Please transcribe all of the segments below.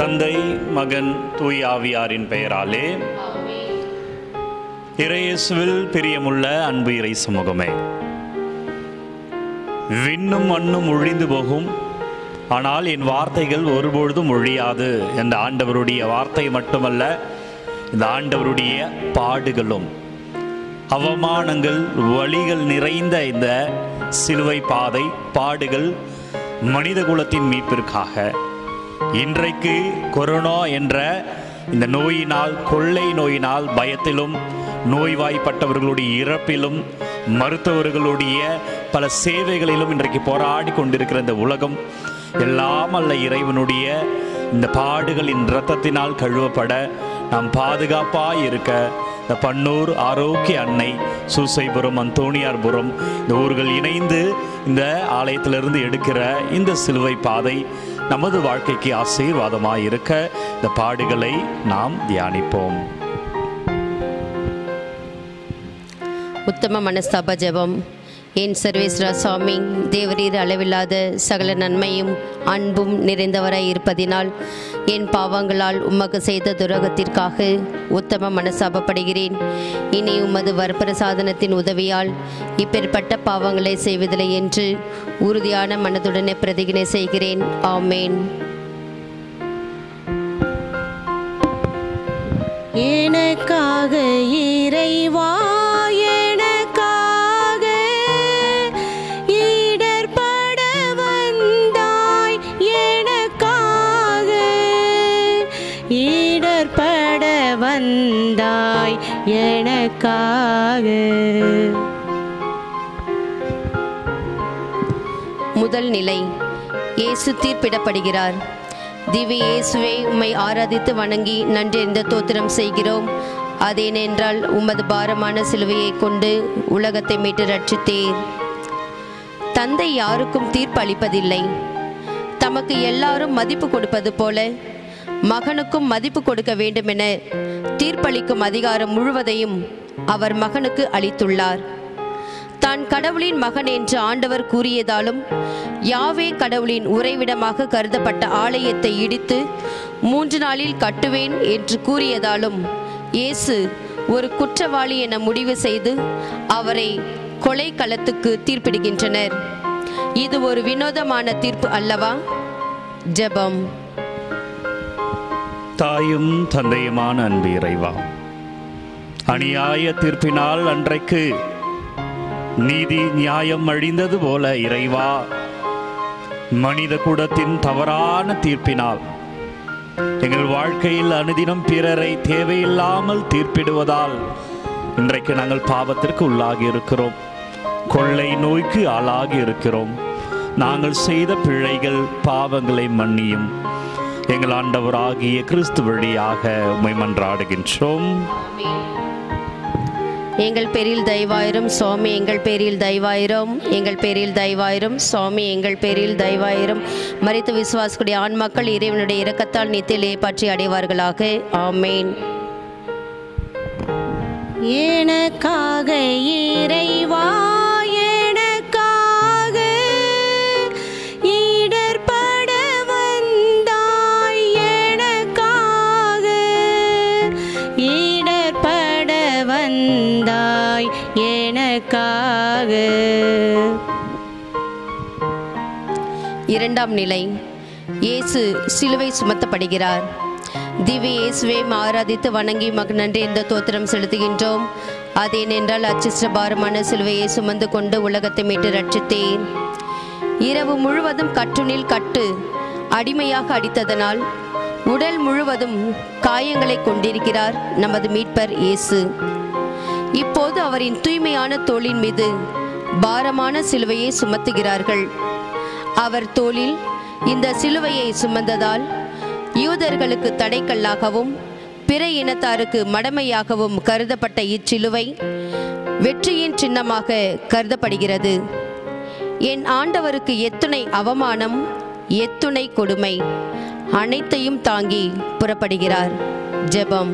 தந்தை மகன் தூய் ஆவியாரின் பெயராலே இறையேசுவில் பிரியமுள்ள அன்பு இறை சமூகமே விண்ணும் மண்ணும் ஒழிந்து போகும் ஆனால் என் வார்த்தைகள் ஒருபொழுதும் ஒழியாது என்ற ஆண்டவருடைய வார்த்தை மட்டுமல்ல இந்த ஆண்டவருடைய பாடுகளும் அவமானங்கள் வழிகள் நிறைந்த இந்த சிலுவை பாதை பாடுகள் மனித குலத்தின் மீட்பிற்காக இன்றைக்கு கொரோனா என்ற இந்த நோயினால் கொள்ளை நோயினால் பயத்திலும் நோய்வாய்ப்பட்டவர்களுடைய இறப்பிலும் மருத்துவர்களுடைய பல சேவைகளிலும் இன்றைக்கு போராடி கொண்டிருக்கிற இந்த உலகம் எல்லாம் அல்ல இறைவனுடைய இந்த பாடுகளின் இரத்தத்தினால் கழுவப்பட நாம் பாதுகாப்பாய் இருக்க இந்த பன்னூர் ஆரோக்கிய அன்னை சூசைபுரம் அந்தோணியார்புரம் இந்த ஊர்கள் இணைந்து இந்த ஆலயத்திலிருந்து எடுக்கிற இந்த சிலுவை பாதை நமது வாழ்க்கைக்கு ஆசீர்வாதமாய் இருக்க இந்த பாடுகளை நாம் தியானிப்போம் உத்தம மனஸ்தாப ஜெபம் என் சர்வேஸ்வரா சுவாமி தேவரீர் அளவில்லாத சகல நன்மையும் அன்பும் நிறைந்தவராய் இருப்பதினால் என் பாவங்களால் உமக்கு செய்த துரோகத்திற்காக உத்தம மனசாபப்படுகிறேன் இனி உமது வரப்பிரசாதனத்தின் உதவியால் இப்பேற்பட்ட பாவங்களை செய்வதில்லை என்று உறுதியான மனதுடனே பிரதிஜனை செய்கிறேன் ஆமேன் எனக்காக இறைவா எனக்காக இடர்பட வந்தாய் எனக்காக இடர்பட வந்தாய் எனக்காக முதல் நிலை இயேசு தீர்ப்பிடப்படுகிறார் திவ்ய இயேசுவை உம்மை ஆராதித்து வணங்கி நன்றெறிந்த தோத்திரம் செய்கிறோம் அதேனென்றால் உமது பாரமான சிலுவையை கொண்டு உலகத்தை மீட்டு ரட்சித்தீர் தந்தை யாருக்கும் தீர்ப்பு அளிப்பதில்லை தமக்கு எல்லாரும் மதிப்பு கொடுப்பது போல மகனுக்கும் மதிப்பு கொடுக்க வேண்டுமென தீர்ப்பளிக்கும் அதிகாரம் முழுவதையும் அவர் மகனுக்கு அளித்துள்ளார் தான் கடவுளின் மகன் என்று ஆண்டவர் கூறியதாலும் யாவே கடவுளின் உறைவிடமாக கருதப்பட்ட ஆலயத்தை இடித்து மூன்று நாளில் கட்டுவேன் என்று கூறியதாலும் இயேசு ஒரு குற்றவாளி என முடிவு செய்து அவரை கொலை களத்துக்கு தீர்ப்பிடுகின்றனர் இது ஒரு வினோதமான தீர்ப்பு அல்லவா ஜெபம் தாயும் தந்தையுமான அன்பு இறைவா அநியாய தீர்ப்பினால் அன்றைக்கு நீதி நியாயம் அழிந்தது போல இறைவா மனித குலத்தின் தவறான தீர்ப்பினால் எங்கள் வாழ்க்கையில் அனுதினம் பிறரை தேவையில்லாமல் தீர்ப்பிடுவதால் இன்றைக்கு நாங்கள் பாவத்திற்கு உள்ளாகி இருக்கிறோம் கொள்ளை நோய்க்கு ஆளாகி இருக்கிறோம் நாங்கள் செய்த பிழைகள் பாவங்களை மன்னியும் எங்கள் ஆண்டவராகிய கிறிஸ்து வழியாக உம்மை மன்றாடுகின்றோம் எங்கள் பேரில் தயவாயிரும் சுவாமி எங்கள் பேரில் தயவாயிரும் எங்கள் பேரில் தயவாயிரும் சுவாமி எங்கள் பேரில் தயவாயிரும் மரித்த விசுவாசக்கூடிய ஆன்மாக்கள் இறைவனுடைய இரக்கத்தால் நித்திலே பற்றி அடைவார்களாக ஆமேன் எனக்காக இறைவா எனக்காக இடர்பட வந்தாய் எனக்காக இடர்பட வந்தாய் எனக்காக இரண்டாம் நிலை இயேசு சிலுவை சுமத்தப்படுகிறார் திவ்ய இயேசுவை ஆராதித்து வணங்கி மக நன்றி இந்த தோத்திரம் செலுத்துகின்றோம் அதேனென்றால் அச்சிஷ்ட பாரமான சிலுவையை சுமந்து கொண்டு உலகத்தை மீட்டு ரட்சித்தேன் இரவு முழுவதும் கற்றுனில் கட்டு அடிமையாக அடித்ததனால் உடல் முழுவதும் காயங்களை கொண்டிருக்கிறார் நமது மீட்பர் இயேசு இப்போது அவரின் தூய்மையான தோளின் மீது பாரமான சிலுவையை சுமத்துகிறார்கள் அவர் தோளில் இந்த சிலுவையை சுமந்ததால் யூதர்களுக்கு தடைக்கல்லாகவும் பிற இனத்தாருக்கு மடமையாகவும் கருதப்பட்ட இச்சிலுவை வெற்றியின் சின்னமாக கருதப்படுகிறது என் ஆண்டவருக்கு எத்துணை அவமானம் எத்துணை கொடுமை அனைத்தையும் தாங்கி புறப்படுகிறார் ஜெபம்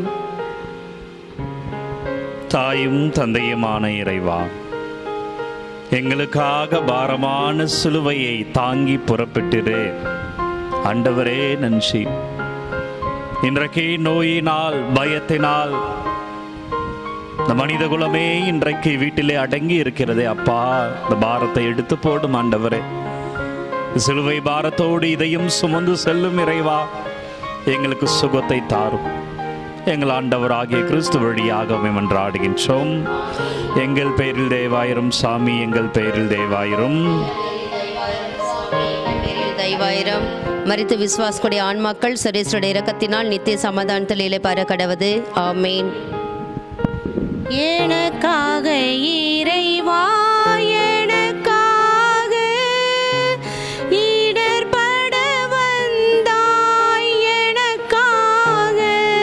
தாயும் தந்தையுமான இறைவா எங்களுக்காக பாரமான சிலுவையை தாங்கி புறப்பட்டிரு ஆண்டவரே நன்றி இன்றைக்கு நோயினால் பயத்தினால் இந்த மனித குலமே இன்றைக்கு வீட்டிலே அடங்கி இருக்கிறதே அப்பா இந்த பாரத்தை எடுத்து போடும் ஆண்டவரே சிலுவை பாரத்தோடு இதையும் சுமந்து செல்லும் இறைவா எங்களுக்கு சுகத்தை தாரும் எங்கள் ஆண்டவராகிய கிறிஸ்து வழியாக மன்றாடுகின்றோம் எங்கள் பெயரில் தேவாயிரும் சாமி எங்கள் பெயரில் தேவாயிரும் பேரில் தயவாயிரம் மரித்து விசுவாசக்கூடிய ஆன்மாக்கள் சரேஸ்வருடைய இரக்கத்தினால் நித்திய சமாதானத்தில் இலைப்பார கடவது ஆமேன் எனக்காக இறைவா எனக்காக இடர்பட வந்தாய் எனக்காக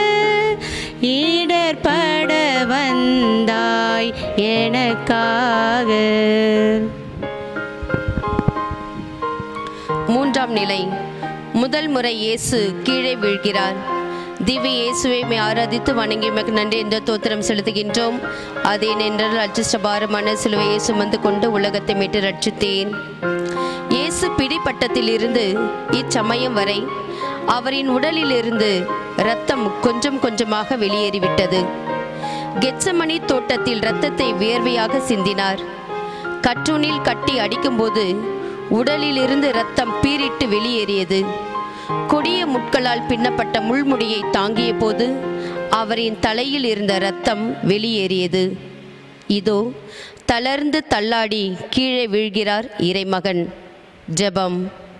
இடர்பட வந்தாய் எனக்காக மூன்றாம் நிலை முதல் முறை இயேசு கீழே வீழ்கிறார் திவ்ய இயேசுவை மே ஆராதித்து வணங்கி உமக்கு நன்றி என்ற தோத்திரம் செலுத்துகின்றோம் அதே நின்றால் அச்சிஷ்ட பாரமான சிலுவையை சுமந்து கொண்டு உலகத்தை மீட்டு ரட்சித்தேன் இயேசு பிடிப்பட்டத்திலிருந்து இச்சமயம் வரை அவரின் உடலிலிருந்து இரத்தம் கொஞ்சம் கொஞ்சமாக வெளியேறிவிட்டது கெட்சமணி தோட்டத்தில் இரத்தத்தை வியர்வையாக சிந்தினார் கற்றூனில் கட்டி அடிக்கும்போது உடலிலிருந்து இரத்தம் பீரிட்டு வெளியேறியது கொடிய முட்களால் பின்னப்பட்ட முள்முடியை தாங்கிய போது அவரின் தலையில் இருந்த இரத்தம் வெளியேறியது இதோ தளர்ந்து தள்ளாடி கீழே வீழ்கிறார் இறைமகன் ஜெபம்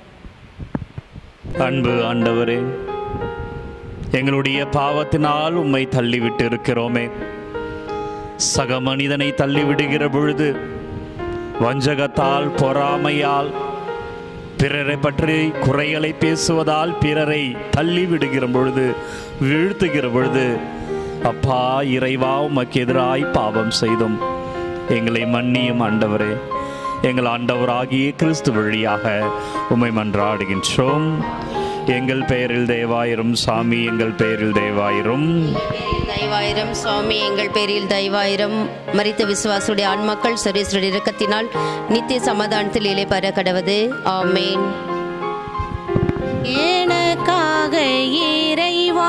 அன்பு ஆண்டவரே எங்களுடைய பாவத்தினால் உம்மை தள்ளிவிட்டு இருக்கிறோமே சக மனிதனை தள்ளிவிடுகிற பொழுது வஞ்சகத்தால் பொறாமையால் பிறரை பற்றி குறைகளை பேசுவதால் பிறரை தள்ளி விடுகிற பொழுது வீழ்த்துகிற பொழுது அப்பா இறைவா உமக்கு எதிராய் பாவம் செய்தோம் எங்களை மன்னியும் ஆண்டவரே எங்கள் ஆண்டவராகிய கிறிஸ்து வழியாக உம்மை மன்றாடுகின்றோம் எங்கள் பெயரில் தேவாயிரும் சாமி எங்கள் பெயரில் தேவாயிரும் தயவாயிரம் சுவாமி எங்கள் பேரில் தயவாயிரம் மரித்த விசுவாசுடைய ஆன்மாக்கள் சரீஸ்வரர் இரக்கத்தினால் நித்திய சமாதானத்தில் இலைப்பற கடவது ஆமேன் எனக்காக இறைவா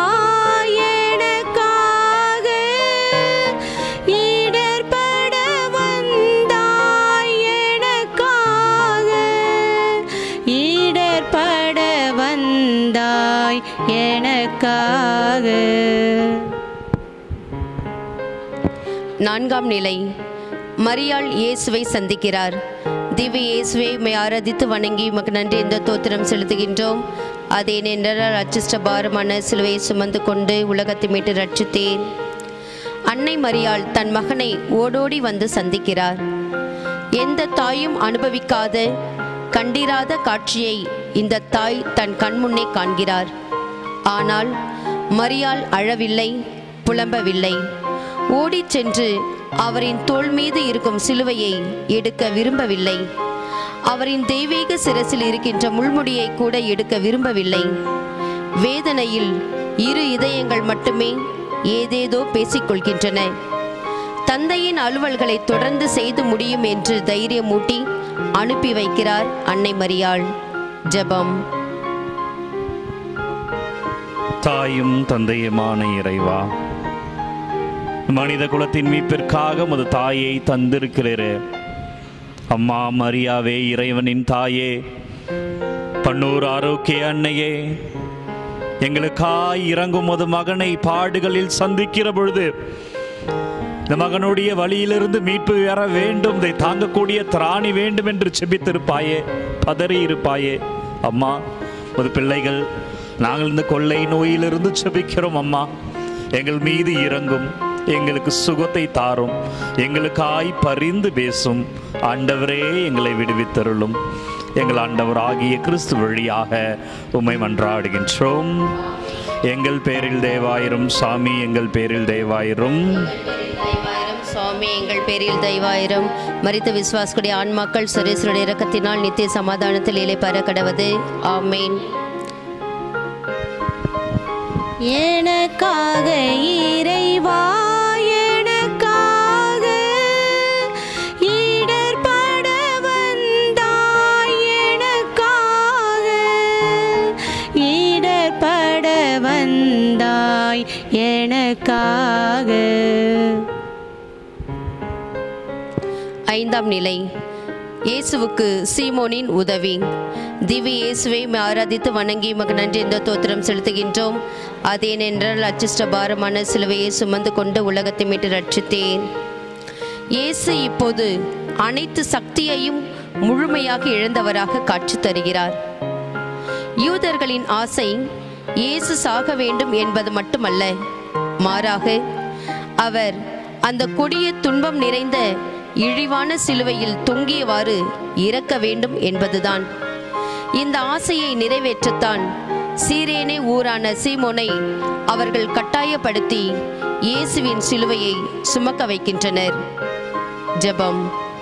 எனக்காக இடர்பட வந்தாய் எனக்காக இடர்பட வந்தாய் எனக்காக நான்காம் நிலை மரியாள் இயேசுவை சந்திக்கிறார் திவ்ய இயேசுவை மை ஆராதித்து வணங்கி உமக்கு நன்றி என்ற தோத்திரம் செலுத்துகின்றோம் அதே நின்றால் அச்சிஷ்ட பாரமான சிலுவையை சுமந்து கொண்டு உலகத்தை மீட்டு ரட்சித்தேன் அன்னை மரியாள் தன் மகனை ஓடோடி வந்து சந்திக்கிறார் எந்த தாயும் அனுபவிக்காத கண்டிராத காட்சியை இந்த தாய் தன் கண்முன்னே காண்கிறார் ஆனால் மரியாள் அழவில்லை புலம்பவில்லை ஓடிச் சென்று அவரின் தோள் மீது இருக்கும் சிலுவையை எடுக்க விரும்பவில்லை அவரின் தெய்வீக சிரசில் இருக்கின்ற முள்முடியை கூட எடுக்க விரும்பவில்லை வேதனையில் இரு இதயங்கள் மட்டுமே ஏதேதோ பேசிக்கொள்கின்றன தந்தையின் அலுவல்களை தொடர்ந்து செய்து முடியும் என்று தைரியமூட்டி அனுப்பி வைக்கிறார் அன்னை மரியாள் ஜெபம் தாயும் தந்தையுமான இறைவா மனித குலத்தின் மீட்பிற்காக முது தாயை தந்திருக்கிறீரே அம்மா மரியாவே இறைவனின் தாயே பன்னூர் ஆரோக்கிய அன்னையே எங்களுக்காய் இறங்கும் ஒரு மகனை பாடுகளில் சந்திக்கிற பொழுது இந்த மகனுடைய வழியிலிருந்து மீட்பு பெற வேண்டும் இதை தாங்கக்கூடிய திராணி வேண்டும் என்று செபித்திருப்பாயே பதறி இருப்பாயே அம்மா ஒரு பிள்ளைகள் நாங்கள் இந்த கொள்ளை நோயிலிருந்து செபிக்கிறோம் அம்மா எங்கள் மீது இறங்கும் எங்களுக்கு சுகத்தை தாரும் எங்களுக்காய் பரிந்து பேசும் ஆண்டவரே எங்களை விடுவித்தருளும் எங்கள் ஆண்டவராகிய கிறிஸ்து வழியாக உம்மை மன்றாடுகின்றோம் எங்கள் பேரில் தேவாயிரும் சாமி எங்கள் பேரில் தேவாயிரும் தெய்வாயிரம் சுவாமி எங்கள் பேரில் தெய்வாயிரம் மரித்த விசுவாசக்கூடிய ஆன்மாக்கள் சுரேஸ்வருடைய இரக்கத்தினால் நித்திய சமாதானத்தில் இலைப்பற கடவது ஆமேன் எனக்காக இறைவா எனக்காக இடர்பட வந்தாய் எனக்காக இடர்பட வந்தாய் வந்தாய் எனக்காக ஐந்தாம் நிலை இயேசுவுக்கு சீமோனின் உதவி திவ்ய இயேசுவை உம்மை ஆராதித்து வணங்கி உமக்கு நன்றி என்ற தோத்திரம் செலுத்துகின்றோம் அதேனென்றால் அச்சிஷ்ட பாரமான சிலுவையை சுமந்து கொண்டு உலகத்தை மீட்டு ரட்சித்தேன் இயேசு இப்போது அனைத்து சக்தியையும் முழுமையாக இழந்தவராக காட்சி தருகிறார் யூதர்களின் ஆசை இயேசு சாக வேண்டும் என்பது மட்டுமல்ல மாறாக அவர் அந்த கொடிய துன்பம் நிறைந்த இழிவான சிலுவையில் தொங்கியவாறு இறக்க வேண்டும் என்பதுதான் இந்த ஆசையை நிறைவேற்றத்தான் சீரேனே ஊரான சீமோனை அவர்கள் கட்டாயப்படுத்தி இயேசுவின் சிலுவையை சுமக்க வைக்கின்றனர் ஜெபம்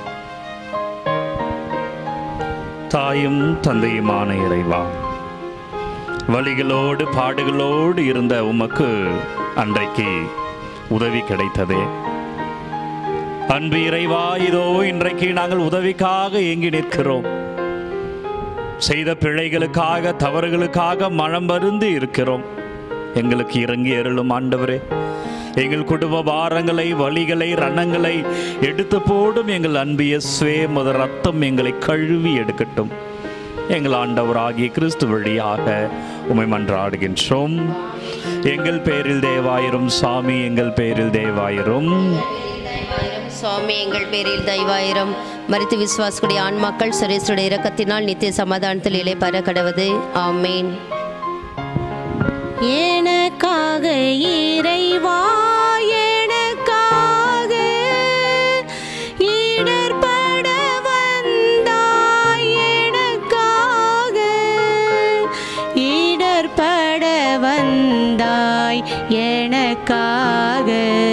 தாயும் தந்தையுமான இறைவா வழிகளோடு பாடுகளோடு இருந்த உமக்கு அன்றைக்கு உதவி கிடைத்ததே அன்பு இறைவா இதோ இன்றைக்கு நாங்கள் உதவிக்காக ஏங்கி நிற்கிறோம் செய்த பிழைகளுக்காக தவறுகளுக்காக மனம் வருந்து இருக்கிறோம் எங்களுக்கு இறங்கி அருளும் ஆண்டவரே எங்கள் குடும்ப பாரங்களை வலிகளை ரணங்களை எடுத்து போடும் எங்கள் அன்பிய சுவே முத ரத்தம் எங்களை கழுவி எடுக்கட்டும் எங்கள் ஆண்டவராகிய கிறிஸ்து வழியாக உமை மன்றாடுகின்றோம் எங்கள் பேரில் தேவாயிரும் சாமி எங்கள் பேரில் தேவாயிரும் தயவாயிரம் சுவாமி எங்கள் பேரில் தயவாயிரம் மரித்து விசுவாசக்கூடிய ஆன்மாக்கள் சுரேசுடைய இரக்கத்தினால் நித்திய சமாதானத்தில் இலை பர கடவது ஆமேன் எனக்காக இறைவா எனக்காக இடர்பட வந்தாய் எனக்காக இடர்பட வந்தாய் எனக்காக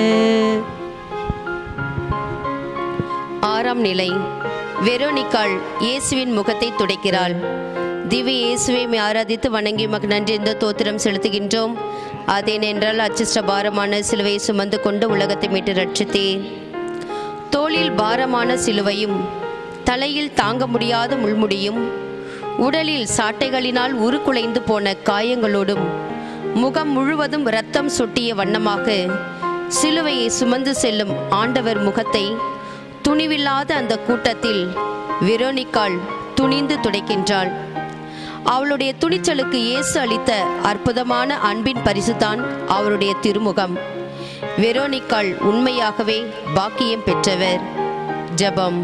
ஆறாம் நிலை வெரோனிக்காள் இயேசுவின் முகத்தை துடைக்கிறாள் திவ்ய இயேசுவை உம்மை ஆராதித்து வணங்கி உமக்கு நன்றி என்ற தோத்திரம் செலுத்துகின்றோம் அதேனென்றால் அச்சிஷ்ட பாரமான சிலுவையை சுமந்து கொண்டு உலகத்தை மீட்டு ரட்சித்தேன் தோளில் பாரமான சிலுவையும் தலையில் தாங்க முடியாத முள்முடியும் உடலில் சாட்டைகளினால் உருக்குலைந்து போன காயங்களோடும் முகம் முழுவதும் இரத்தம் சொட்டிய வண்ணமாக சிலுவையை சுமந்து செல்லும் ஆண்டவர் முகத்தை துணிவில்லாத அந்த கூட்டத்தில் வெரோனிக்காள் துணிந்து துடைக்கின்றாள் அவளுடைய துணிச்சலுக்கு இயேசு அளித்த அற்புதமான அன்பின் பரிசுதான் அவருடைய திருமுகம் வெரோனிக்காள் உண்மையாகவே பாக்கியம் பெற்றவர் ஜெபம்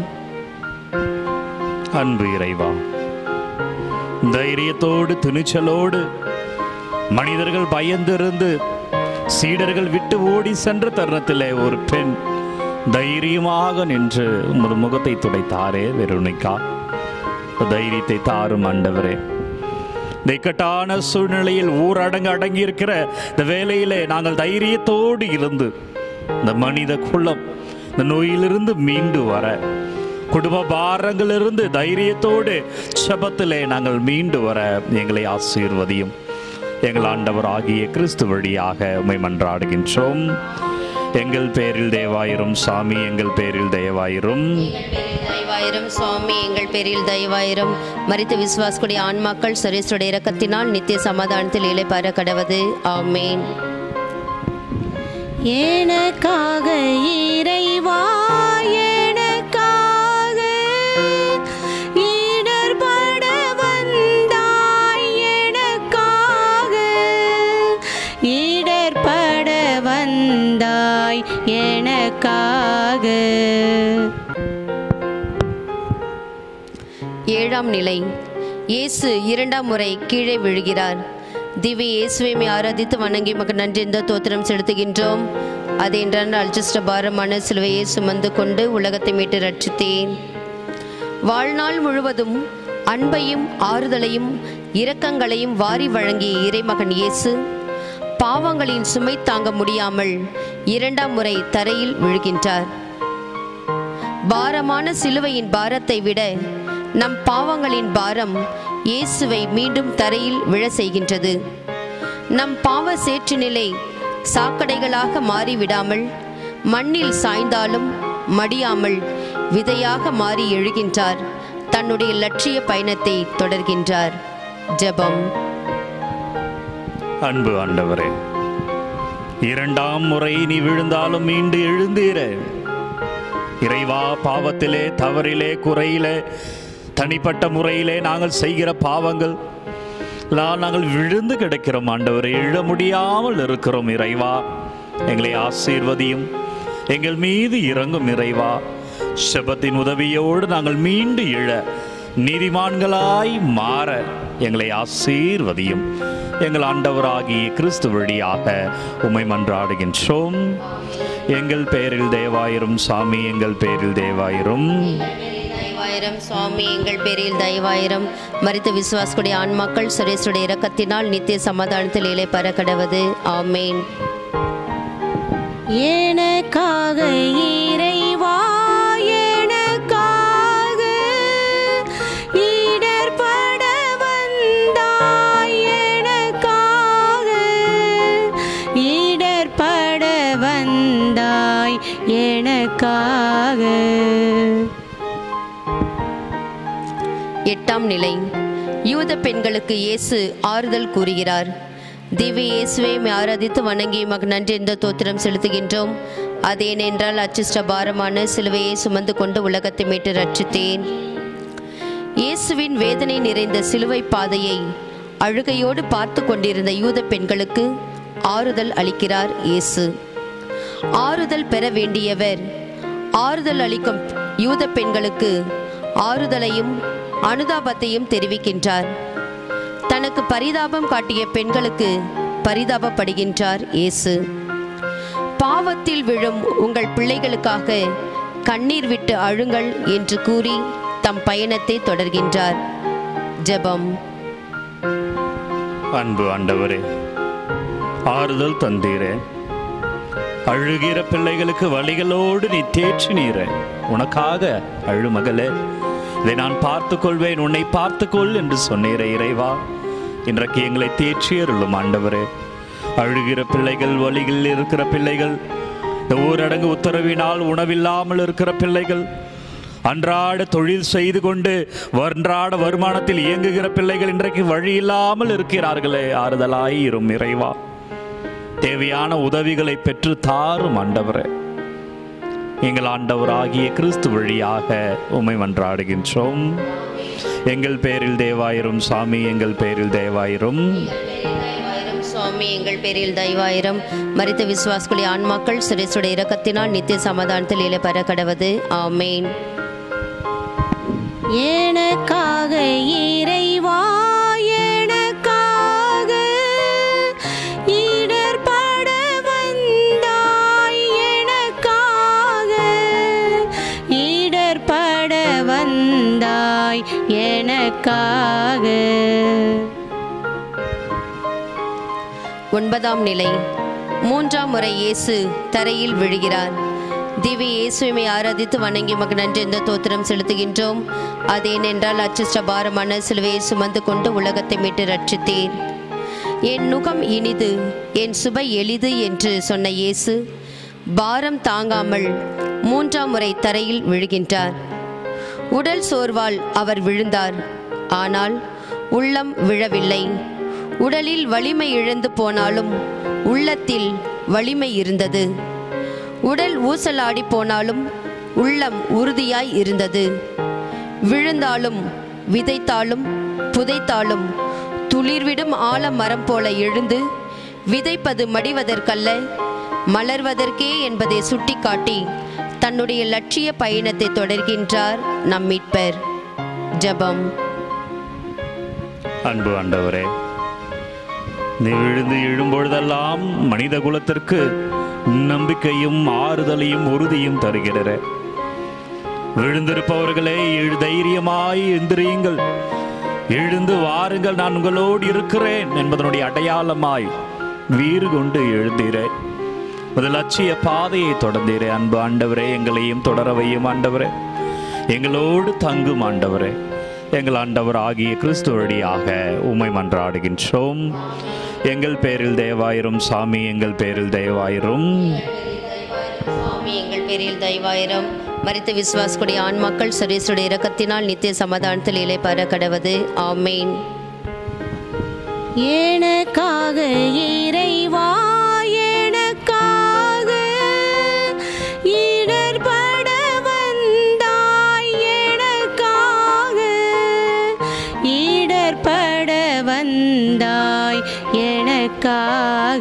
அன்பு இறைவா தைரியத்தோடு துணிச்சலோடு மனிதர்கள் பயந்திருந்து சீடர்கள் விட்டு ஓடி சென்ற தருணத்திலே ஒரு பெண் தைரியமாக நின்று உமது முகத்தை துடைத்தாரே வெறுணிக்கா தைரியத்தை தாரும் ஆண்டவரே இந்த இக்கட்டான சூழ்நிலையில் ஊரடங்கு அடங்கி இருக்கிற இந்த வேலையிலே நாங்கள் தைரியத்தோடு இருந்து இந்த மனித குலம் இந்த நோயிலிருந்து மீண்டு வர குடும்ப பாரங்களிலிருந்து தைரியத்தோடு செபத்திலே நாங்கள் மீண்டு வர எங்களை ஆசீர்வதியும் எங்கள் ஆண்டவர் ஆகிய கிறிஸ்து வழியாக உம்மை மன்றாடுகின்றோம் எங்கள் பேரில் தேவாயிரும் சாமி எங்கள் பேரில் தேவாயிரும் தயவாயிரம் சுவாமி எங்கள் பேரில் தயவாயிரம் மரித்து விசுவாசக்கூடிய ஆன்மாக்கள் சுரேசுடைய இரக்கத்தினால் நித்திய சமாதானத்தில் இலை பர கடவது ஆமேன் எனக்காக இறைவா எனக்காக இடர்பட வந்தாய் எனக்காக இடர்பட வந்தாய் எனக்காக ஏழாம் நிலை இயேசு இரண்டாம் முறை கீழே விழுகிறார் திவ்ய இயேசுவை ஆராதித்து வணங்கி மக்கு நன்றி என்ற தோத்திரம் செலுத்துகின்றோம் அதேன்றால் அல்ஜஸ்ட பாரமான சிலுவையை சுமந்து கொண்டு உலகத்தை மீட்டு ரட்சித்தேன் வாழ்நாள் முழுவதும் அன்பையும் ஆறுதலையும் இரக்கங்களையும் வாரி வழங்கிய இறைமகன் இயேசு பாவங்களின் சுமை தாங்க முடியாமல் இரண்டாம் முறை தரையில் விழுகின்றார் பாரமான சிலுவையின் பாரத்தை விட நம் பாவங்களின் பாரம் இயேசுவை மீண்டும் தரையில் விழ செய்கின்றது நம் பாவ சேற்று நிலை சாக்கடைகளாக மாறிவிடாமல் மண்ணில் சாய்ந்தாலும் மடியாமல் விதையாக மாறி எழுகின்றார் தன்னுடைய லட்சிய பயணத்தை தொடர்கின்றார் ஜெபம் அன்பு ஆண்டவரே இரண்டாம் முறை நீ விழுந்தாலும் மீண்டு எழுந்தீரே இறைவா பாவத்திலே தவறிலே குறையிலே தனிப்பட்ட முறையிலே நாங்கள் செய்கிற பாவங்கள் எல்லாம் நாங்கள் விழுந்து கிடக்கிறோம் ஆண்டவரை எழ முடியாமல் இருக்கிறோம் இறைவா எங்களை ஆசீர்வதியும் எங்கள் மீது இறங்கும் இறைவா செபத்தின் உதவியோடு நாங்கள் மீண்டு எழ நீதிமான்களாய் மாற எங்களை ஆசீர்வதியும் எங்கள் ஆண்டவராகிய கிறிஸ்து வழியாக உமை மன்றாடுகின்றோம் எங்கள் பேரில் தேவாயிரும் சாமி எங்கள் பேரில் தேவாயிரும் தயவாயிரம் சுவாமி எங்கள் பேரில் தயவாயிரம் மரித்த விசுவாசக்குடைய ஆன்மாக்கள் சுரேசுடைய இரக்கத்தினால் நித்திய சமாதானத்தில் இலை பர கடவது ஆமேன் எனக்காக இறைவா எனக்காக இடர்பட வந்தாய் எனக்காக இடர்பட வந்தாய் எனக்காக எட்டாம் நிலை யூத பெண்களுக்கு இயேசு ஆறுதல் கூறுகிறார் திவ்ய இயேசுவை உம்மை ஆராதித்து வணங்கி மக நன்றி என்ற தோத்திரம் செலுத்துகின்றோம் அதேனென்றால் அச்சிஷ்ட பாரமான சிலுவையை சுமந்து கொண்டு உலகத்தை மீட்டு ரட்சித்தேன் இயேசுவின் வேதனை நிறைந்த சிலுவை பாதையை அழுகையோடு பார்த்து கொண்டிருந்த யூத பெண்களுக்கு ஆறுதல் அளிக்கிறார் இயேசு ஆறுதல் பெற வேண்டியவர் ஆறுதல் அளிக்கும் யூத பெண்களுக்கு ஆறுதலையும் அனுதாபத்தையும் தெரிவிக்கின்றார் தனக்கு பரிதாபம் காட்டிய பெண்களுக்கு பரிதாபப்படுகின்றார் இயேசு பாவத்தில் விழும் உங்கள் பிள்ளைகளுக்காக கண்ணீர் விட்டு அழுங்கள் என்று கூறி தம் பயணத்தை தொடர்கின்றார் ஜெபம் அன்பு ஆண்டவரே ஆறுதல் தந்தீரே அழுகிற பிள்ளைகளுக்கு வழிகளோடு நீ தேற்றினீரே உனக்காக அழு மகளே இதை நான் பார்த்துக் கொள்வேன் உன்னை பார்த்துக்கொள் என்று சொன்னீரே இறைவா இன்றைக்கு எங்களை தேற்றியருளும் ஆண்டவரே அழுகிற பிள்ளைகள் வழிகளில் இருக்கிற பிள்ளைகள் இந்த ஊரடங்கு உத்தரவினால் உணவில்லாமல் இருக்கிற பிள்ளைகள் அன்றாட தொழில் செய்து கொண்டு அன்றாட வருமானத்தில் இயங்குகிற பிள்ளைகள் இன்றைக்கு வழி இல்லாமல் இருக்கிறார்களே ஆறுதலாய் இரும் இறைவா தேவையான உதவிகளை பெற்று தாரும் ஆண்டவரே எங்கள் ஆண்டவராகிய கிறிஸ்து வழியாக உமை மன்றாடுகின்றோம் எங்கள் பேரில் தேவாயிரும் சாமி எங்கள் பேரில் தேவாயிரும் தயவாயிரம் சுவாமி எங்கள் பேரில் தயவாயிரம் மரித்த விசுவாசக்குடி ஆன்மாக்கள் சிறைசுடைய இரக்கத்தினால் நித்திய சமாதானத்தில் இலை பெற கடவது ஆமேன் எனக்காக இறைவா எனக்காக இடர்பட வந்தாய் எனக்காக இடர்பட வந்தாய் எனக்காக ஒன்பதாம் நிலை மூன்றாம் முறை இயேசு தரையில் விழுகிறார் திவ்ய இயேசுவை ஆராதித்து வணங்கி மக நன்றி என்ற தோத்திரம் செலுத்துகின்றோம் அதேனென்றால் அச்சிஷ்ட பாரமான சிலுவையை சுமந்து கொண்டு உலகத்தை மீட்டு ரட்சித்தேன் என் நுகம் இனிது என் சுவை எளிது என்று சொன்ன இயேசு பாரம் தாங்காமல் மூன்றாம் முறை தரையில் விழுகின்றார் உடல் சோர்வால் அவர் விழுந்தார் ஆனால் உள்ளம் விழவில்லை உடலில் வலிமை இழந்து போனாலும் உள்ளத்தில் வலிமை இருந்தது உடல் ஊசலாடி போனாலும் உள்ளம் உறுதியாய் இருந்தது விழுந்தாலும் விதைத்தாலும் புதைத்தாலும் துளிர்விடும் ஆலமரம் போல எழுந்து விதைப்பது மடிவதற்கல்ல மலர்வதற்கே என்பதை சுட்டிக்காட்டி தன்னுடைய லட்சிய பயணத்தை தொடர்கின்றார் நம் மீட்பர் ஜெபம் அன்பு ஆண்டவரே நீ விழுந்து எழும்பொழுதெல்லாம் மனித குலத்திற்கு நம்பிக்கையும் ஆறுதலையும் உறுதியும் தருகிற விழுந்திருப்பவர்களே எழு தைரியமாய் எந்திரியுங்கள் எழுந்து வாருங்கள் நான் உங்களோடு இருக்கிறேன் என்பதனுடைய அடையாளமாய் வீறு கொண்டு எழுந்தீரே முதல் லட்சிய பாதையை தொடர்ந்தீரே அன்பு ஆண்டவரே எங்களையும் தொடர வையும் ஆண்டவரே எங்களோடு தங்கும் ஆண்டவரே எங்கள் ஆண்டவர் ஆகிய கிறிஸ்து வழியாக உமை மன்றாடுகின்றோம் எங்கள் பேரில் தேவாயிரும் சாமி எங்கள் பேரில் தேவாயிரும் சுவாமி எங்கள் பேரில் தயவாயிரம் மரித்த விசுவாசக்குடைய ஆன்மாக்கள் சுரேசுடைய இரக்கத்தினால் நித்திய சமாதானத்தில் இலை பெற கடவது ஆமேன் எனக்காக இறைவா எனக்காக எனக்காக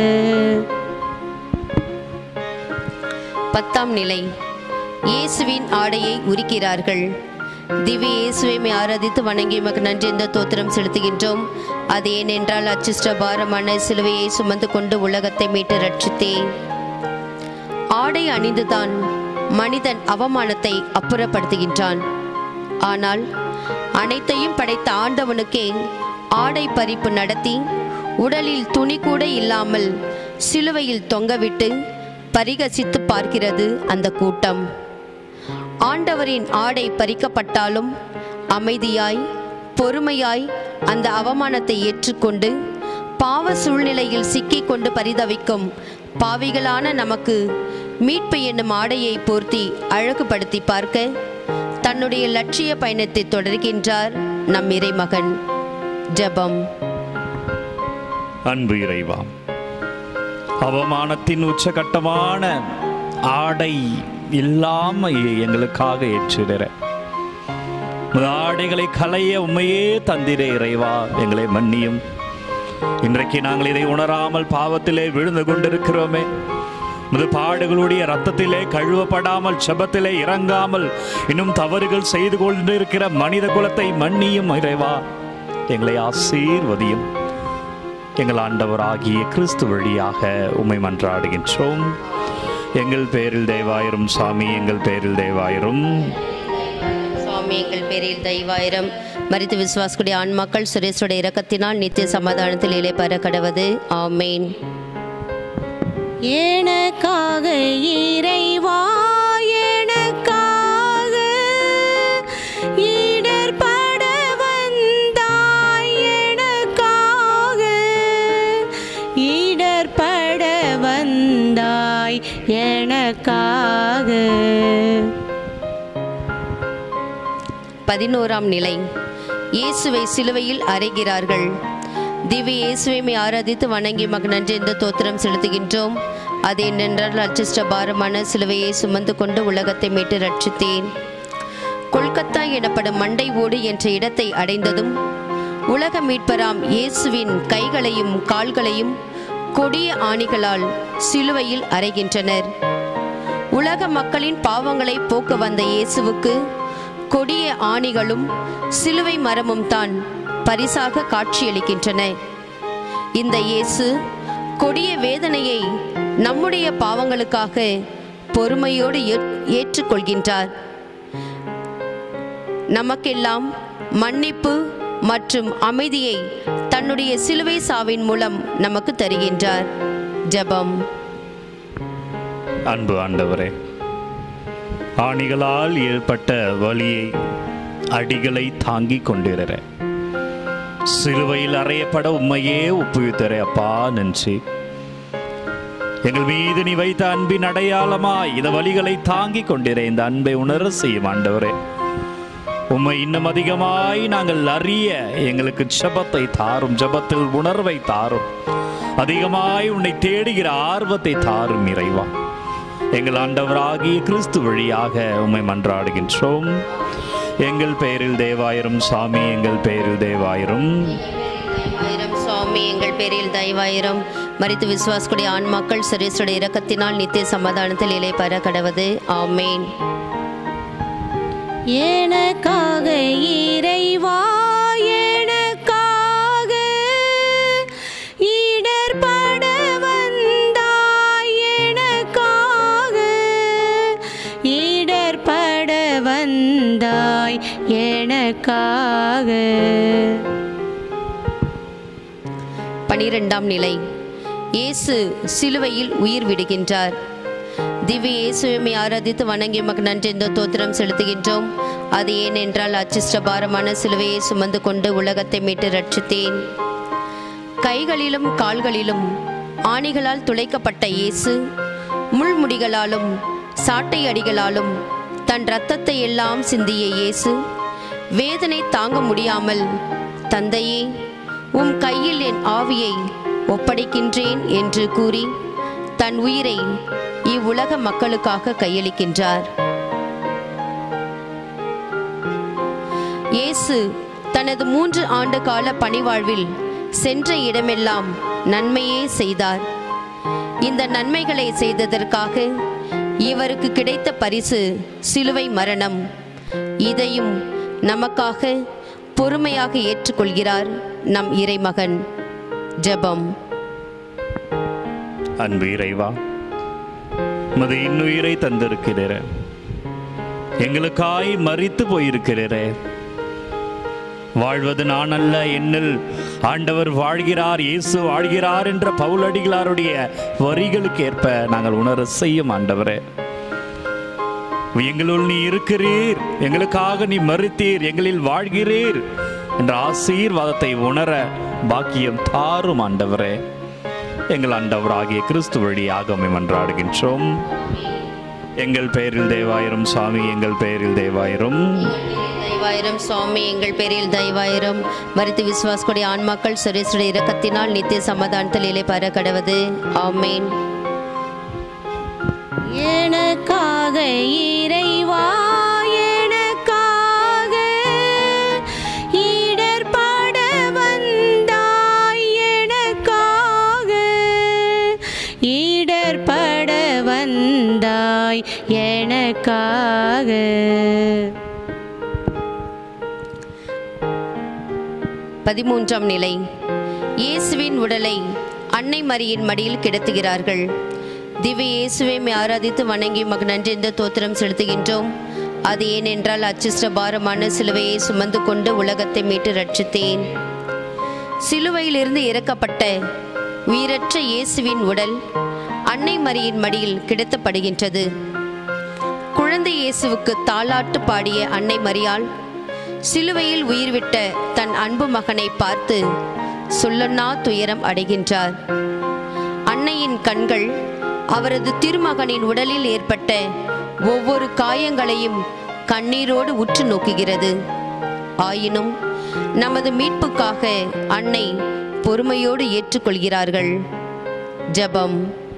பத்தாம் நிலை இயேசுவின் ஆடையை உரிக்கிறார்கள் திவ்ய இயேசுவை ஆராதித்து வணங்கி உமக்கு நன்றி என்ற தோத்திரம் செலுத்துகின்றோம் அது ஏனென்றால் அச்சிஷ்ட பாரமான சிலுவையை சுமந்து கொண்டு உலகத்தை மீட்டு ரட்சித்தேன் ஆடை அணிந்துதான் மனிதன் அவமானத்தை அப்புறப்படுத்துகின்றான் ஆனால் அனைத்தையும் படைத்த ஆண்டவனுக்கே ஆடை பறிப்பு நடத்தி உடலில் துணி கூட இல்லாமல் சிலுவையில் தொங்கவிட்டு பரிகசித்து பார்க்கிறது அந்த கூட்டம் ஆண்டவரின் ஆடை பறிக்கப்பட்டாலும் அமைதியாய் பொறுமையாய் அந்த அவமானத்தை ஏற்றுக்கொண்டு பாவ சூழ்நிலையில் சிக்கிக் கொண்டு பரிதவிக்கும் பாவிகளான நமக்கு மீட்பு என்னும் ஆடையை போர்த்தி அழகுபடுத்தி பார்க்க தன்னுடைய லட்சிய பயணத்தை தொடர்கின்றார் நம் இறைமகன் ஜெபம் அன்பு இறைவா அவமானத்தின் உச்சகட்டமான ஆடை இல்லாம எங்களுக்காக ஏற்றிடுற உமது ஆடைகளை களைய உண்மையே தந்திரே இறைவா எங்களை மன்னியும் இன்றைக்கு நாங்கள் இதை உணராமல் பாவத்திலே விழுந்து கொண்டிருக்கிறோமே முது பாடுகளுடைய ரத்தத்திலே கழுவப்படாமல் செபத்திலே இறங்காமல் இன்னும் தவறுகள் செய்து கொண்டிருக்கிற மனித குலத்தை மன்னியும் இறைவா எங்களை ஆசீர்வதியும் எங்கள் ஆண்டவராகிய கிறிஸ்து வழியாக உம்மை மன்றாடுகின்றோம் எங்கள் பேரில் தேவாயிரும் சாமி எங்கள் பேரில் தேவாயிரும் சுவாமி எங்கள் பேரில் தெய்வாயிரம் மரித்து விசுவாசக்கூடிய ஆண்மக்கள் சுரேஷுடைய இரக்கத்தினால் நித்திய சமாதானத்தில் இலை பெற கடவது ஆமேன் எனக்காக இறைவா எனக்காக இடர்பட வந்தாய் எனக்காக இடர்பட வந்தாய் எனக்காக பதினோராம் நிலை இயேசுவை சிலுவையில் அறைகிறார்கள் திவ்ய இயேசுவை ஆராதித்து வணங்கி மக நன்றி என்ற தோத்திரம் செலுத்துகின்றோம் அது என்னென்றால் அச்சிஷ்ட பாரமான சிலுவையை சுமந்து கொண்டு உலகத்தை மீட்டு ரட்சித்தேன் கொல்கத்தா எனப்படும் மண்டை ஓடு என்ற இடத்தை அடைந்ததும் உலக மீட்பராம் இயேசுவின் கைகளையும் கால்களையும் கொடிய ஆணிகளால் சிலுவையில் அறைகின்றனர் உலக மக்களின் பாவங்களை போக்க வந்த இயேசுவுக்கு கொடிய ஆணிகளும் சிலுவை மரமும் தான் பரிசாக காட்சியளிக்கின்றன இந்த இயேசு கொடிய வேதனையை நம்முடைய பாவங்களுக்காக பொறுமையோடு ஏற்- ஏற்றுக்கொள்கின்றார் நமக்கெல்லாம் மன்னிப்பு மற்றும் அமைதியை தன்னுடைய சிலுவை சாவின் மூலம் நமக்கு தருகின்றார் ஜெபம் அன்பு ஆண்டவரே ஆணிகளால் ஏற்பட்ட வலியை அடிகளை தாங்கிக் கொண்டிருற சிலுவையில் அறையப்பட உண்மையே ஒப்புவித்தரே அப்பா நன்றி எங்கள் மீது நீ வைத்த அன்பின் அடையாளமாய் இந்த வலிகளை தாங்கிக் கொண்டிர இந்த அன்பை உணர செய்யும் ஆண்டவரே உம்மை இன்னும் அதிகமாய் நாங்கள் அறிய எங்களுக்கு ஜெபத்தை தாரும் ஜெபத்தில் உணர்வை தாரும் அதிகமாய் உன்னை தேடுகிற ஆர்வத்தை தாரும் இறைவா எங்கள் ஆண்டவராகிய கிறிஸ்து வழியாக உம்மை மன்றாடுகின்றோம் எங்கள் பெயரில் தேவாயிரம் சாமி எங்கள் பெயரில் தேவாயிரம் ஆயிரம் சுவாமி எங்கள் பேரில் தயவாயிரம் மரித்து விசுவாசக்கூடிய ஆன்மாக்கள் சுரேஷுடைய இரக்கத்தினால் நித்திய சமாதானத்தில் இலை பெற கடவது ஆமேன் எனக்காக இறைவா எனக்காக இடர்பட வந்தாய் எனக்காக இடர்பட வந்தாய் எனக்காக பனிரெண்டாம் நிலை இயேசு சிலுவையில் உயிர் விடுகின்றார் திவ்ய இயேசுவை ஆராதித்து வணங்கி உமக்கு நன்றி என்ற தோத்திரம் செலுத்துகின்றோம் அது ஏனென்றால் அச்சிஷ்ட பாரமான சிலுவையை சுமந்து கொண்டு உலகத்தை மீட்டு ரட்சித்தேன் கைகளிலும் கால்களிலும் ஆணிகளால் துளைக்கப்பட்ட இயேசு முள்முடிகளாலும் சாட்டை அடிகளாலும் தன் இரத்தத்தை எல்லாம் சிந்திய இயேசு வேதனை தாங்க முடியாமல் தந்தையே உம் கையில் என் ஆவியை ஒப்படைக்கின்றேன் என்று கூறி தன் உயிரை இவ்வுலக மக்களுக்காக கையளிக்கின்றார் இயேசு தனது மூன்று ஆண்டு கால பணிவாழ்வில் சென்ற இடமெல்லாம் நன்மையே செய்தார் இந்த நன்மைகளை செய்ததற்காக இவருக்கு கிடைத்த பரிசு சிலுவை மரணம் இதையும் நமக்காக பொறுமையாக ஏற்றுக்கொள்கிறார் நம் இறைமகன் ஜெபம் அன்பு இறைவா உமது இன்னுயிரை தந்திருக்கிறீர எங்களுக்காய் மறித்து போயிருக்கிறீரே வாழ்வது நான் அல்ல என்னில் ஆண்டவர் வாழ்கிறார் இயேசு வாழ்கிறார் என்ற பவுலடிகளாருடைய வரிகளுக்கு ஏற்ப நாங்கள் உணர செய்யும் ஆண்டவரே எங்களுள் நீ இருக்கிறீர் எங்களுக்காக நீ மறுத்தீர் எங்களில் வாழ்கிறீர் என்ற ஆசீர்வாதத்தை உணர பாக்கியம் தாரும் ஆண்டவரே எங்கள் ஆண்டவராகிய கிறிஸ்து வழியாக உம்மை மன்றாடுகின்றோம் எங்கள் பெயரில் தேவாயிரம் சாமி எங்கள் பெயரில் தேவாயிரம் தெய்வாயிரம் சுவாமி எங்கள் பேரில் தெய்வாயிரம் மறித்து விசுவாசக்கூடிய ஆன்மாக்கள் சுரேசுடைய இரக்கத்தினால் நித்திய சமாதானத்தில் இலை பெற கடவது ஆமேன் எனக்காக இறைவா எனக்காக இடர்பட வந்தாய் எனக்காக இடர்பட வந்தாய் எனக்காக பதிமூன்றாம் நிலை இயேசுவின் உடலை அன்னை மரியின் மடியில் கிடத்துகிறார்கள் திவ்ய இயேசுவை மே ஆராதித்து வணங்கி மக நன்றென்ற தோத்திரம் செலுத்துகின்றோம் அது ஏனென்றால் அச்சிஷ்ட பாரமான சிலுவையை சுமந்து கொண்டு உலகத்தை மீட்டு ரட்சித்தேன் சிலுவையிலிருந்து இறக்கப்பட்ட உயிரற்ற இயேசுவின் உடல் அன்னை மரியின் மடியில் கிடத்தப்படுகின்றது குழந்தை இயேசுவுக்கு தாலாட்டு பாடிய அன்னை மரியாள் சிலுவையில் உயிர்விட்ட தன் அன்பு மகனை பார்த்து சொல்லொன்னா துயரம் அடைகின்றார் அன்னையின் கண்கள் அவரது திருமகனின் உடலில் ஏற்பட்ட ஒவ்வொரு காயங்களையும் கண்ணீரோடு உற்று நோக்குகிறது ஆயினும் நமது மீட்புக்காக அன்னை பொறுமையோடு ஏற்றுக்கொள்கிறார்கள் ஜெபம்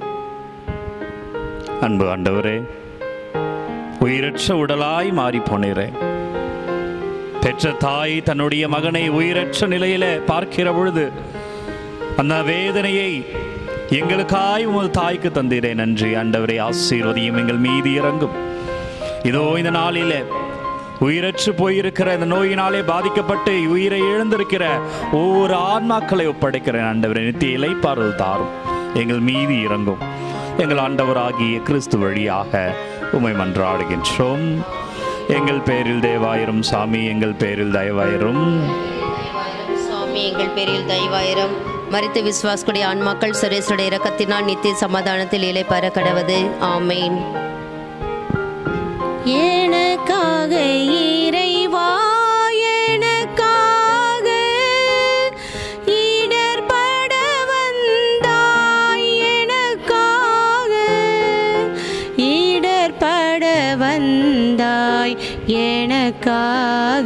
அன்பு ஆண்டவரே உயிரற்ற உடலாய் மாறி போனீரே பெற்ற தாய் தன்னுடைய மகனை உயிரற்ற நிலையில பார்க்கிற பொழுது அந்த வேதனையை எங்களுக்காய் உமது தாய்க்கு தந்தீரே நன்றி ஆண்டவரே ஆசீர்வதியும் எங்கள் மீது இறங்கும் இதோ இந்த நாளிலே உயிரற்று போயிருக்கிற இந்த நோயினாலே பாதிக்கப்பட்டு உயிரை இழந்திருக்கிற ஒவ்வொரு ஆன்மாக்களை ஒப்படைக்கிறேன் ஆண்டவரே நித்திய இலைப்பாறுதல் தாரும் எங்கள் மீது இறங்கும் எங்கள் ஆண்டவராகிய கிறிஸ்து வழியாக உமை மன்றாடுகின்றோம் எங்கள் பேரில் தேவாயிரம் சாமி எங்கள் பேரில் தயவாயிரும் சுவாமி எங்கள் பேரில் தயவாயிரம் மரித்து விசுவாசக்கூடிய ஆன்மாக்கள் சுரேசுடைய இரக்கத்தினால் நித்திய சமாதானத்தில் இலை பெற கடவது ஆமேன் எனக்காக இறைவா எனக்காக இடர்பட வந்தாய் எனக்காக இடர்பட வந்தாய் எனக்காக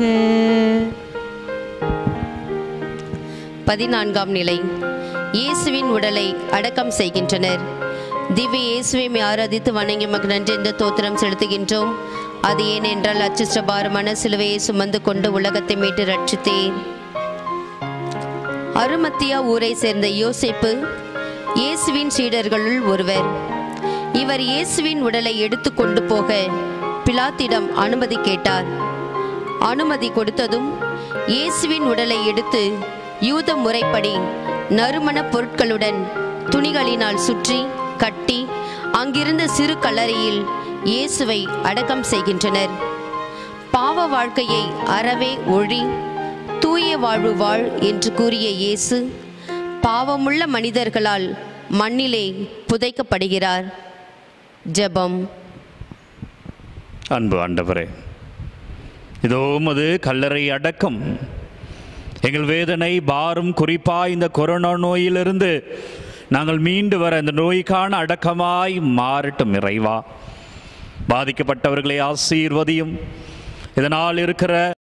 பதினான்காம் நிலை இயேசுவின் உடலை அடக்கம் செய்கின்றனர் திவ்ய இயேசுவை ஆராதித்து வணங்கி மக்கு நன்றி என்ற தோத்திரம் செலுத்துகின்றோம் அது ஏனென்றால் அச்சுஷ்டபாரமான சிலுவையை சுமந்து கொண்டு உலகத்தை மீட்டு ரட்சித்தேன் அருமத்தியா ஊரை சேர்ந்த யோசேப்பு இயேசுவின் சீடர்களுள் ஒருவர் இவர் இயேசுவின் உடலை எடுத்து கொண்டு போக பிலாத்திடம் அனுமதி கேட்டார் அனுமதி கொடுத்ததும் இயேசுவின் உடலை எடுத்து யூத முறைப்படி நறுமண பொருட்களுடன் துணிகளினால் சுற்றி கட்டி அங்கிருந்த சிறு கல்லறையில் இயேசுவை அடக்கம் செய்கின்றனர் பாவ வாழ்க்கையை அறவே ஒழி தூய வாழ்வு வாழ் என்று கூறிய இயேசு பாவமுள்ள மனிதர்களால் மண்ணிலே புதைக்கப்படுகிறார் ஜெபம் அன்பு ஆண்டவரே இதோ உமது கல்லறை அடக்கம் எங்கள் வேதனை பாரும் குறிப்பாக இந்த கொரோனா நோயிலிருந்து நாங்கள் மீண்டு வர இந்த நோய்க்கான அடக்கமாய் மாறட்டும் இறைவா பாதிக்கப்பட்டவர்களை ஆசீர்வதியும் இதனால் இருக்கிற